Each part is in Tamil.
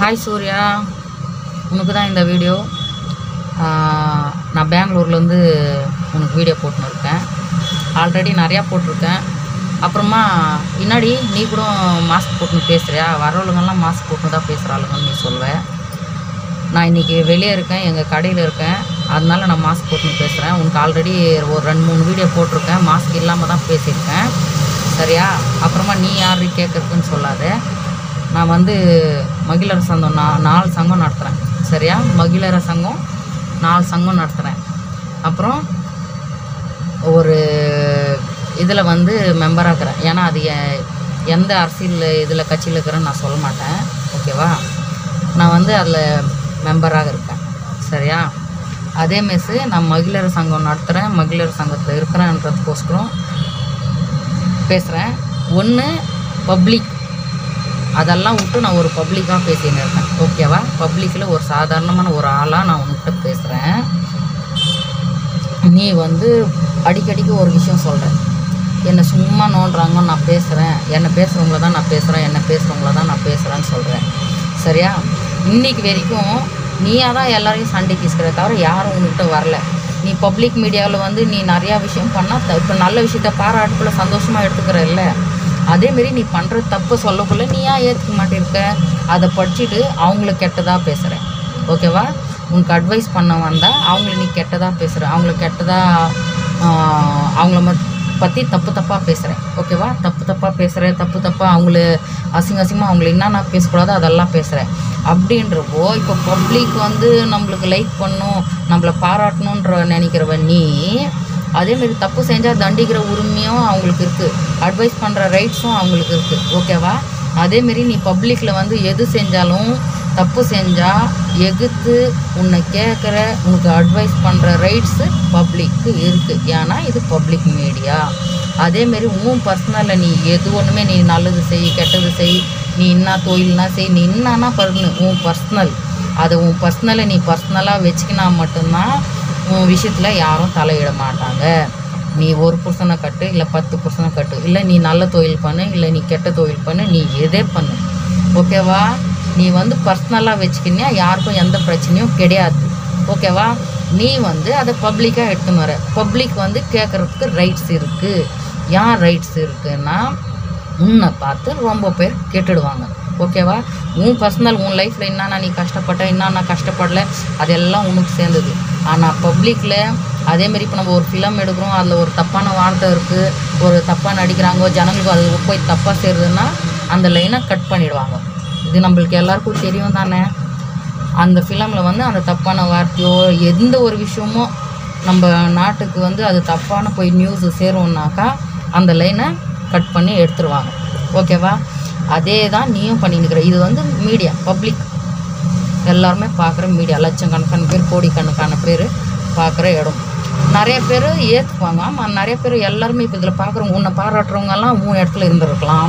ஹாய் சூர்யா உனக்கு தான் இந்த வீடியோ ஆஹ், நான் பெங்களூர்லேருந்து உனக்கு வீடியோ போட்டுன்னு இருக்கேன் ஆல்ரெடி நிறையா போட்டிருக்கேன் அப்புறமா பின்னாடி நீ கூட மாஸ்க் போட்டுன்னு பேசுகிறியா வரவளுங்கெல்லாம் மாஸ்க் போட்டுன்னு தான் பேசுகிறாளுங்கன்னு நீ சொல்வேன் நான் இன்றைக்கி வெளியே இருக்கேன் எங்கள் கடையில் இருக்கேன் அதனால நான் மாஸ்க் போட்டுன்னு பேசுகிறேன் உனக்கு ஆல்ரெடி ஒரு ரெண்டு மூணு வீடியோ போட்டிருக்கேன் மாஸ்க் இல்லாமல் தான் பேசியிருக்கேன் சரியா அப்புறமா நீ யாரு கேட்குறதுன்னு சொல்லாத நான் வந்து மகிழர் சங்கம் நான் நாலு சங்கம் நடத்துகிறேன் சரியா மகிழர சங்கம் நாலு சங்கம் நடத்துகிறேன் அப்புறம் ஒரு இதில் வந்து மெம்பராக இருக்கிறேன் ஏன்னா அது எ- எந்த அரசியல் இதில் கட்சியில் இருக்கிறேன்னு நான் சொல்ல மாட்டேன் ஓகேவா நான் வந்து அதில் மெம்பராக இருக்கேன் சரியா அதே மிஸ்ஸு நான் மகிழர் சங்கம் நடத்துகிறேன் மகிழர் சங்கத்தில் இருக்கிறேன்றதுக்கோஸ்கரம் பேசுகிறேன் ஒன்று பப்ளிக் அதெல்லாம் விட்டு நான் ஒரு பப்ளிக்காக பேசின்னு இருக்கேன் ஓகேவா பப்ளிக்கில் ஒரு சாதாரணமான ஒரு ஆளாக நான் உன்கிட்ட பேசுகிறேன் நீ வந்து அடிக்கடிக்கு ஒரு விஷயம் சொல்கிற என்னை சும்மா நோண்டுறாங்க நான் பேசுகிறேன் என்னை பேசுகிறவங்கள தான் நான் பேசுகிறேன் என்னை பேசுகிறவங்கள தான் நான் பேசுகிறேன்னு சொல்கிறேன் சரியா இன்னைக்கு வரைக்கும் நீயா தான் எல்லாரையும் சண்டைக்கு இசுக்கிற தவிர யாரும் உன்கிட்ட வரல நீ பப்ளிக் மீடியாவில் வந்து நீ நிறையா விஷயம் பண்ணால் இப்போ நல்ல விஷயத்த பாராட்டுக்குள்ள சந்தோஷமாக எடுத்துக்கிற இல்லை அதேமாரி நீ பண்ணுற தப்பு சொல்லக்குள்ள நீ ஏன் ஏற்றுக்க மாட்டிருக்க அதை படிச்சுட்டு அவங்கள கெட்டதாக பேசுகிறேன் ஓகேவா உனக்கு அட்வைஸ் பண்ண வந்தால் அவங்கள நீ கெட்டதாக பேசுகிற அவங்கள கெட்டதாக அவங்கள மத் பற்றி தப்பு தப்பாக பேசுகிறேன் ஓகேவா தப்பு தப்பாக பேசுகிறேன் தப்பு தப்பாக அவங்கள அசிங்க அசிங்கமாக அவங்கள என்னென்ன பேசக்கூடாதோ அதெல்லாம் பேசுகிறேன் அப்படின்றப்போ இப்போ பப்ளிக் வந்து நம்மளுக்கு லைக் பண்ணும் நம்மளை பாராட்டணுன்ற நினைக்கிறவ நீ அதேமாரி தப்பு செஞ்சால் தண்டிக்கிற உரிமையும் அவங்களுக்கு இருக்குது அட்வைஸ் பண்ணுற ரைட்ஸும் அவங்களுக்கு இருக்குது ஓகேவா அதேமாரி நீ பப்ளிக்கில் வந்து எது செஞ்சாலும் தப்பு செஞ்சால் எகுத்து உன்னை கேட்குற உனக்கு அட்வைஸ் பண்ணுற ரைட்ஸு பப்ளிக்கு இருக்குது ஏன்னா இது பப்ளிக் மீடியா அதேமாரி உன் பர்சனலில் நீ எது ஒன்றுமே நீ நல்லது செய் கெட்டது செய் நீ என்ன தொழில்னா செய் நீ என்னன்னா பண்ணு உன் பர்சனல் அதை உன் பர்சனலை நீ பர்சனலாக வச்சுக்கினா மட்டும்தான் உன் விஷயத்தில் யாரும் தலையிட மாட்டாங்க நீ ஒரு புருஷனை கட்டு இல்லை பத்து புருஷனை கட்டு இல்லை நீ நல்ல தொழில் பண்ணு இல்லை நீ கெட்ட தொழில் பண்ணு நீ எதே பண்ணு ஓகேவா நீ வந்து பர்சனலாக வச்சுக்கினியா யாருக்கும் எந்த பிரச்சனையும் கிடையாது ஓகேவா நீ வந்து அதை பப்ளிக்காக எடுத்துன்னு வர பப்ளிக் வந்து கேட்குறதுக்கு ரைட்ஸ் இருக்குது ஏன் ரைட்ஸ் இருக்குன்னா உன்னை பார்த்து ரொம்ப பேர் கேட்டுடுவாங்க ஓகேவா உன் பர்சனல் உன் லைஃப்பில் என்னென்ன நீ கஷ்டப்பட்ட என்னென்ன கஷ்டப்படல அதெல்லாம் உனக்கு சேர்ந்தது ஆனால் பப்ளிக்கில் அதேமாரி இப்போ நம்ம ஒரு ஃபிலம் எடுக்கிறோம் அதில் ஒரு தப்பான வார்த்தை இருக்குது ஒரு தப்பாக நடிக்கிறாங்க ஜனங்களுக்கு அது போய் தப்பாக சேருதுன்னா அந்த லைனை கட் பண்ணிடுவாங்க இது நம்மளுக்கு எல்லாருக்கும் தெரியும் தானே அந்த ஃபிலமில் வந்து அந்த தப்பான வார்த்தையோ எந்த ஒரு விஷயமோ நம்ம நாட்டுக்கு வந்து அது தப்பான போய் நியூஸ் சேரும்னாக்கா அந்த லைனை கட் பண்ணி எடுத்துருவாங்க ஓகேவா அதே தான் நீயும் பண்ணின்னுக்கிற இது வந்து மீடியா பப்ளிக் எல்லாருமே பார்க்குற மீடியா லட்சக்கணக்கான பேர் கோடிக்கணக்கான பேர் பார்க்குற இடம் நிறைய பேர் ஏற்றுக்குவாங்க ஆமாம் நிறைய பேர் எல்லாருமே இப்போ இதில் பார்க்குறவங்க உன்னை பாராட்டுறவங்கெல்லாம் உன் இடத்துல இருந்திருக்கலாம்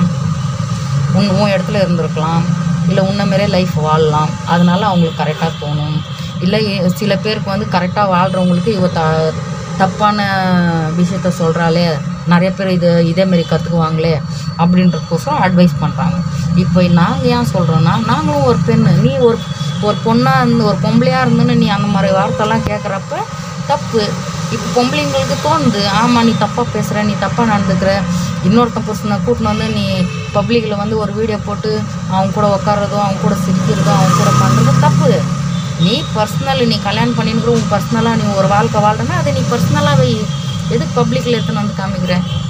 உன் உன் இடத்துல இருந்திருக்கலாம் இல்லை உன்ன மாரியே லைஃப் வாழலாம் அதனால அவங்களுக்கு கரெக்டாக தோணும் இல்லை எ- சில பேருக்கு வந்து கரெக்டாக வாழ்கிறவங்களுக்கு இவ த தப்பான விஷயத்த சொல்கிறாளே நிறைய பேர் இது இதேமாரி கற்றுக்குவாங்களே அப்படின்றதுக்கோசரம் அட்வைஸ் பண்ணுறாங்க இப்போ நாங்கள் ஏன் சொல்கிறோன்னா நாங்களும் ஒரு பெண்ணு நீ ஒரு ஒரு பொண்ணாக இருந்து ஒரு பொம்பளையாக இருந்துன்னு நீ அந்த மாதிரி வார்த்தைலாம் கேட்குறப்ப தப்பு இப்போ பொம்பளைங்களுக்கு தோணுது ஆமாம் நீ தப்பாக பேசுகிற நீ தப்பாக நடந்துக்கிற இன்னொருத்தன் புருஷனை கூட்டின்னு வந்து நீ பப்ளிக்கில் வந்து ஒரு வீடியோ போட்டு அவங்க கூட உட்கார்றதும் அவங்க கூட சிரிக்கிறதும் அவங்க கூட பண்ணுறதும் தப்பு நீ பர்சனல் நீ கல்யாணம் பண்ணினுக்கிற உன் பர்சனலாக நீ ஒரு வாழ்க்கை வாழ்றனா அதை நீ பர்சனலாக வை எதுக்கு பப்ளிக்கில் எடுத்துன்னு வந்து காமிக்கிற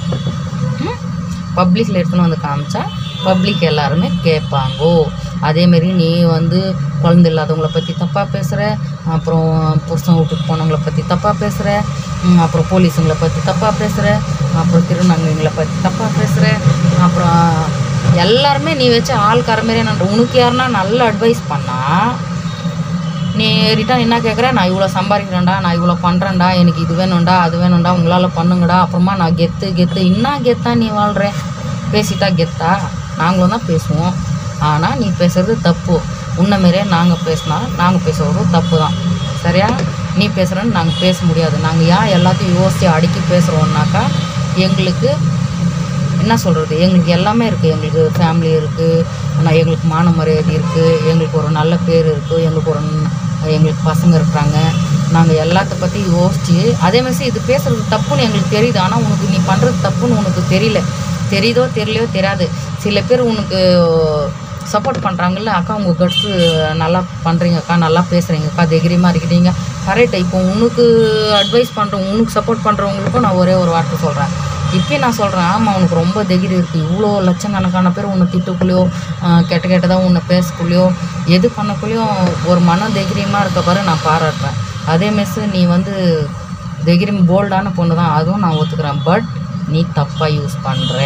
பப்ளிக்கில் எடுத்துன்னு வந்து காமிச்சா பப்ளிக் எல்லாருமே கேட்பாங்கோ அதேமாரி நீ வந்து குழந்தை இல்லாதவங்கள பற்றி தப்பாக பேசுகிற அப்புறம் புருஷன் வீட்டுக்கு போனவங்கள பற்றி தப்பாக பேசுகிற அப்புறம் போலீஸுங்களை பற்றி தப்பாக பேசுகிற அப்புறம் திருநங்கைங்களை பற்றி தப்பாக பேசுகிற அப்புறம் எல்லாருமே நீ வச்சு ஆள்கார மாரி என்ன உனக்கு யாருன்னா நல்ல அட்வைஸ் பண்ணால் நீ ரிட்டன் என்ன கேட்குற நான் இவ்வளோ சம்பாதிக்கிறேன்டா நான் இவ்வளோ பண்ணுறேன்டா எனக்கு இது வேணும்டா அது வேணும்டா உங்களால் பண்ணுங்கடா அப்புறமா நான் கெத்து கெத்து என்ன கெத்தா நீ வாழ்கிற பேசிட்டா கெத்தா நாங்களும் தான் பேசுவோம் ஆனால் நீ பேசுறது தப்பு உன்னை மாரியே நாங்கள் பேசினா நாங்கள் பேசுறதும் தப்பு தான் சரியா நீ பேசுகிறேன்னு நாங்கள் பேச முடியாது நாங்கள் ஏன் எல்லாத்தையும் யோசித்து அடுக்கி பேசுகிறோம்னாக்கா எங்களுக்கு என்ன சொல்கிறது எங்களுக்கு எல்லாமே இருக்குது எங்களுக்கு ஃபேமிலி இருக்குது நான் எங்களுக்கு மான மரியாதை இருக்குது எங்களுக்கு ஒரு நல்ல பேர் இருக்குது எங்களுக்கு ஒரு ந- எங்களுக்கு பசங்க இருக்கிறாங்க நாங்கள் எல்லாத்த பற்றி யோசித்து அதே மாதிரி இது பேசுகிறது தப்புன்னு எங்களுக்கு தெரியுது ஆனால் உனக்கு நீ பண்ணுறது தப்புன்னு உனக்கு தெரியல தெரியுதோ தெரியலையோ தெரியாது சில பேர் உனக்கு சப்போர்ட் பண்ணுறாங்கல்ல அக்கா உங்கள் கட்ஸு நல்லா பண்ணுறீங்க அக்கா நல்லா பேசுகிறீங்க அக்கா தைரியமாக இருக்கிறீங்க கரெக்ட் இப்போ உனக்கு அட்வைஸ் பண்ணுறவங்க உனக்கு சப்போர்ட் பண்ணுறவங்களுக்கும் நான் ஒரே ஒரு வார்த்தை சொல்கிறேன் இப்பயும் நான் சொல்கிறேன் ஆமாம் உனக்கு ரொம்ப தைரியம் இருக்குது இவ்வளோ லட்சக்கணக்கான பேர் உன்னை திட்டுக்குள்ளேயோ ஆஹ், கெட்ட கெட்டதாக உன்னை பேசக்குள்ளேயோ எது பண்ணக்குள்ளேயும் ஒரு மன தைரியமாக இருக்க பாரு நான் பாராட்டுறேன் அதே மிஸ் நீ வந்து தைரியம் போல்டான பொண்ணு தான் அதுவும் நான் ஒத்துக்கிறேன் பட் நீ தப்பாக யூஸ் பண்ணுற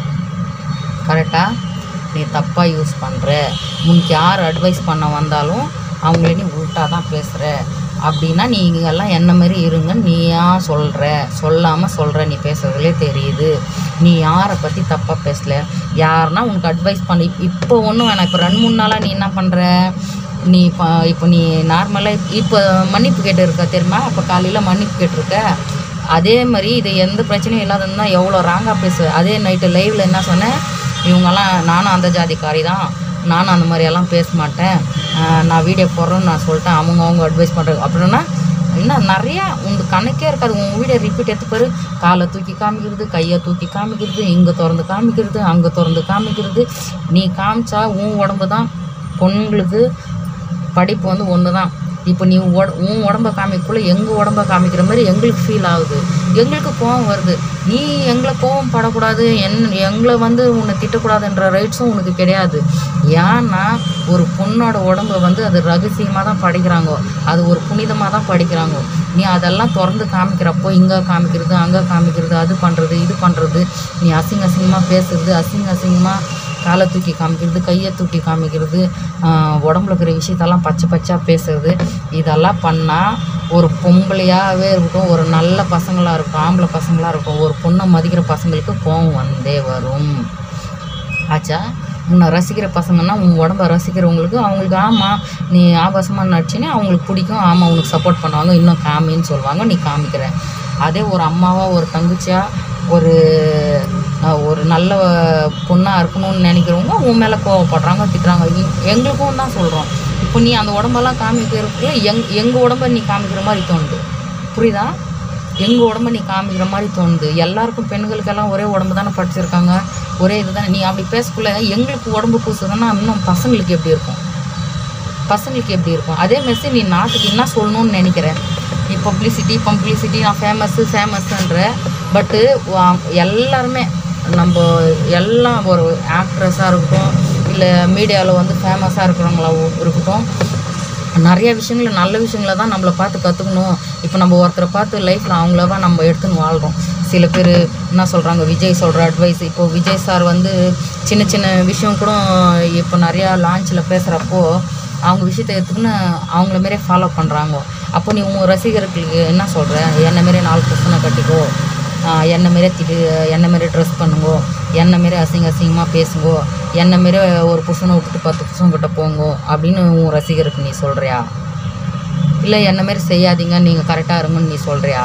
கரெக்டாக நீ தப்பாக யூஸ் பண்ணுற உனக்கு யார் அட்வைஸ் பண்ண வந்தாலும் அவங்கள நீ உல்ட்டா தான் பேசுகிற அப்படின்னா நீங்கள் எல்லாம் என்ன மாதிரி இருங்கன்னு நீயா சொல்கிற சொல்லாமல் சொல்கிற நீ பேசுகிறதுலே தெரியுது நீ யாரை பற்றி தப்பாக பேசல யாருன்னா உனக்கு அட்வைஸ் பண்ணி இப்போ ஒன்றும் வேணாம் இப்போ ரெண்டு மூணு நாளாக நீ என்ன பண்ணுற நீ இப்போ இப்போ நீ நார்மலாக இப்போ மன்னிப்பு கேட்டு இருக்க தெரியுமா இப்போ காலையில் மன்னிப்பு கேட்டிருக்க அதே மாதிரி இது எந்த பிரச்சனையும் இல்லாததுன்னா எவ்வளோ ராங்காக பேசு அதே நைட்டு லைவில் என்ன சொன்னேன் இவங்கெல்லாம் நானும் அந்த ஜாதிக்காரி தான் நானும் அந்த மாதிரியெல்லாம் பேச மாட்டேன் ஆஹ் நான் வீடியோ போடுறேன்னு நான் சொல்லிட்டேன் அவங்க அவங்க அட்வைஸ் பண்ணுறாங்க அப்படின்னா இன்னும் நிறையா உங்க கணக்கே இருக்காது உன் வீடியோ ரிப்பீட் எடுத்து பாரு காலை தூக்கி காமிக்கிறது கையை தூக்கி காமிக்கிறது இங்கே திறந்து காமிக்கிறது அங்கே திறந்து காமிக்கிறது நீ காமிச்சா உன் உடம்பு தான் பொண்ணுங்களுக்கு படிப்பு வந்து ஒன்று தான் இப்போ நீ உட உன் உடம்ப காமிக்கக்குள்ள எங்கள் உடம்ப காமிக்கிற மாதிரி எங்களுக்கு ஃபீல் ஆகுது எங்களுக்கு கோவம் வருது நீ எங்களை கோவம் படக்கூடாது என் எங்களை வந்து உன்னை திட்டக்கூடாதுன்ற ரைட்ஸும் உனக்கு கிடையாது ஏன்னா ஒரு பொண்ணோட உடம்ப வந்து அது ரகசியமாக தான் படிக்கிறாங்க அது ஒரு புனிதமாக தான் படிக்கிறாங்க நீ அதெல்லாம் திறந்து காமிக்கிறப்போ இங்கே காமிக்கிறது அங்கே காமிக்கிறது அது பண்ணுறது இது பண்ணுறது நீ அசிங்க அசிங்கமாக பேசுறது அசிங்க அசிங்கமாக காலை தூக்கி காமிக்கிறது கையை தூக்கி காமிக்கிறது ஆஹ் உடம்புல இருக்கிற விஷயத்தெல்லாம் பச்சை பச்சையாக பேசுறது இதெல்லாம் பண்ணால் ஒரு பொம்பளையாகவே இருக்கட்டும் ஒரு நல்ல பசங்களாக இருக்கும் ஆம்பளை பசங்களாக இருக்கும் ஒரு பொண்ணை மதிக்கிற பசங்களுக்கு கோவம் வந்தே வரும் ஆச்சா உன்னை ரசிக்கிற பசங்கன்னா உன் உடம்ப ரசிக்கிறவங்களுக்கு அவங்களுக்கு ஆமாம் நீ ஆபாசமாக நடிச்சினே அவங்களுக்கு பிடிக்கும் ஆமாம் உனக்கு சப்போர்ட் பண்ணுவாங்க இன்னும் காமின்னு சொல்லுவாங்க நீ காமிக்கிற அதே ஒரு அம்மாவா ஒரு தங்கச்சியா ஒரு அஹ், ஒரு நல்ல பொண்ணாக இருக்கணும்னு நினைக்கிறவங்க உன் மேலே கோவப்படுறாங்க திட்டுறாங்க எ- எங்களுக்கும் தான் சொல்கிறோம் இப்போ நீ அந்த உடம்பெல்லாம் காமிக்கிறதுக்குள்ள எங் எங்கள் உடம்ப நீ காமிக்கிற மாதிரி தோணுது புரியுதா எங்கள் உடம்ப நீ காமிக்கிற மாதிரி தோணுது எல்லாருக்கும் பெண்களுக்கெல்லாம் ஒரே உடம்பு தானே படிச்சிருக்காங்க ஒரே இதுதானே நீ அப்படி பேசக்குள்ள எங்களுக்கு உடம்பு கூசுதுன்னா இன்னும் பசங்களுக்கு எப்படி இருக்கும் பசங்களுக்கு எப்படி இருக்கும் அதே மாதிரி நீ நாட்டுக்கு என்ன சொல்லணும்னு நினைக்கிறேன் நீ பப்ளிசிட்டி பப்ளிசிட்டி நான் ஃபேமஸ்ஸு ஃபேமஸ்ன்ற பட்டு எல்லாருமே நம்ம எல்லாம் ஒரு ஆக்ட்ரஸாக இருக்கட்டும் இல்லை மீடியாவில் வந்து ஃபேமஸாக இருக்கிறவங்களா இருக்கட்டும் நிறைய விஷயங்கள் நல்ல விஷயங்களை தான் நம்மளை பார்த்து கற்றுக்கணும் இப்போ நம்ம ஒருத்தரை பார்த்து லைஃப்பில் அவங்களவா நம்ம எடுத்துன்னு வாழ்கிறோம் சில பேர் என்ன சொல்கிறாங்க விஜய் சொல்கிற அட்வைஸ் இப்போ விஜய் சார் வந்து சின்ன சின்ன விஷயம் கூட இப்போ நிறையா லான்ச்சில் பேசுகிறப்போ அவங்க விஷயத்தை எடுத்துக்கின்னு அவங்கள மாரியே ஃபாலோ பண்ணுறாங்க அப்போ நீ உங்கள் ரசிகர்களுக்கு என்ன சொல்கிற என்ன மாரி நாலு பசங்களை கட்டிக்கோ ஆஹ் என்ன மாரியே திட்டு என்ன மாரி ட்ரெஸ் பண்ணுங்கோ என்ன மாரி அசிங்க அசிங்கமாக பேசுங்கோ என்ன மாரி ஒரு புருஷனை விட்டுட்டு பத்து புருஷன் கிட்ட போங்கோ அப்படின்னு உன் ரசிகருக்கு நீ சொல்கிறியா இல்லை என்ன மாரி செய்யாதீங்க நீங்கள் கரெக்டாக இருங்கன்னு நீ சொல்கிறியா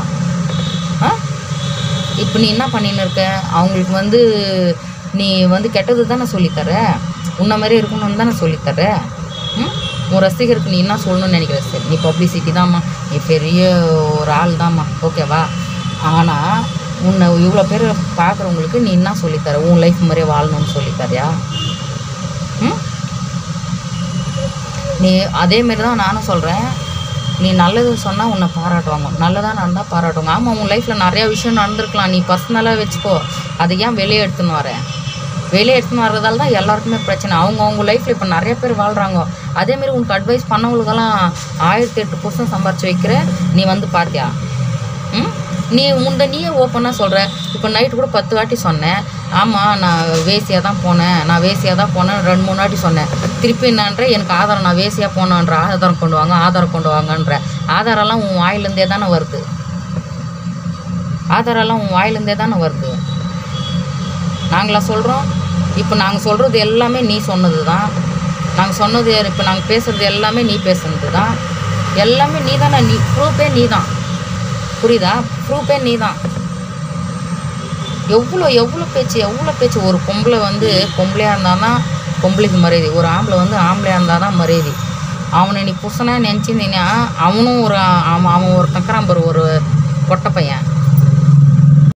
ஆ இப்போ நீ என்ன பண்ணின்னு இருக்க அவங்களுக்கு வந்து நீ வந்து கெட்டது தானே சொல்லித்தர உன்ன மாதிரி இருக்கணும்னு தானே சொல்லித்தர ம் உன் ரசிகருக்கு நீ என்ன சொல்லணும்னு நினைக்கிற சரி நீ பப்ளிசிட்டி தாம்மா நீ பெரிய ஒரு ஆள் தாம்மா ஓகேவா ஆனால் உன்னை இவ்வளோ பேர் பார்க்குறவங்களுக்கு நீ என்ன சொல்லித்தர உன் லைஃப் மாதிரியே வாழணும்னு சொல்லித்தரியா ம் நீ அதே மாரி தான் நானும் சொல்கிறேன் நீ நல்லது சொன்னால் உன்னை பாராட்டுவாங்க நல்லதாக நடந்தால் பாராட்டுவாங்க ஆமாம் உன் லைஃப்பில் நிறையா விஷயம் நடந்திருக்கலாம் நீ பர்சனலாக வச்சுக்கோ அதை ஏன் வெளியே எடுத்துன்னு வர வெளியே எடுத்துன்னு வர்றதால தான் எல்லாருக்குமே பிரச்சனை அவங்க அவங்க லைஃப்பில் இப்போ நிறைய பேர் வாழ்கிறாங்க அதேமாரி உனக்கு அட்வைஸ் பண்ணவங்களுக்கெல்லாம் ஆயிரத்தி எட்டு புருஷன் சம்பாரிச்சு வைக்கிற நீ வந்து பார்த்தியா ம் நீ உண்ட நீயே ஓப்பனாக சொல்கிற இப்போ நைட்டு கூட பத்து வாட்டி சொன்னேன் ஆமாம் நான் வேசியாக தான் போனேன் நான் வேசியாக தான் போனேன் ரெண்டு மூணு வாட்டி சொன்னேன் திருப்பி என்னன்ற எனக்கு ஆதாரம் நான் வேசியாக போனேன்ற ஆதாரம் கொண்டு வாங்க ஆதாரம் கொண்டு வாங்கன்ற ஆதாரம்லாம் உன் வாயிலேருந்தே தானே வருது ஆதாரம்லாம் உன் வாயிலேருந்தே தானே வருது நாங்களா சொல்கிறோம் இப்போ நாங்கள் சொல்கிறது எல்லாமே நீ சொன்னது தான் நாங்கள் சொன்னது இப்போ நாங்கள் பேசுகிறது எல்லாமே நீ பேசுனது தான் எல்லாமே நீ தானே நீ ப்ரூஃபே நீ தான் புரியுதா ப்ரூஃபே நீ தான் எவ்வளோ எவ்வளோ பேச்சு எவ்வளோ பேச்சு ஒரு பொம்பளை வந்து பொம்பளையாக இருந்தால் தான் பொம்பளைக்கு மரியாதை ஒரு ஆம்பளை வந்து ஆம்பளையாக இருந்தால் தான் மரியாதை அவனை நீ புருஷனாக நினச்சிருந்தீங்கன்னா அவனும் ஒரு அவன் அவன் ஒரு தக்கறான் பாரு ஒரு பொட்டை பையன்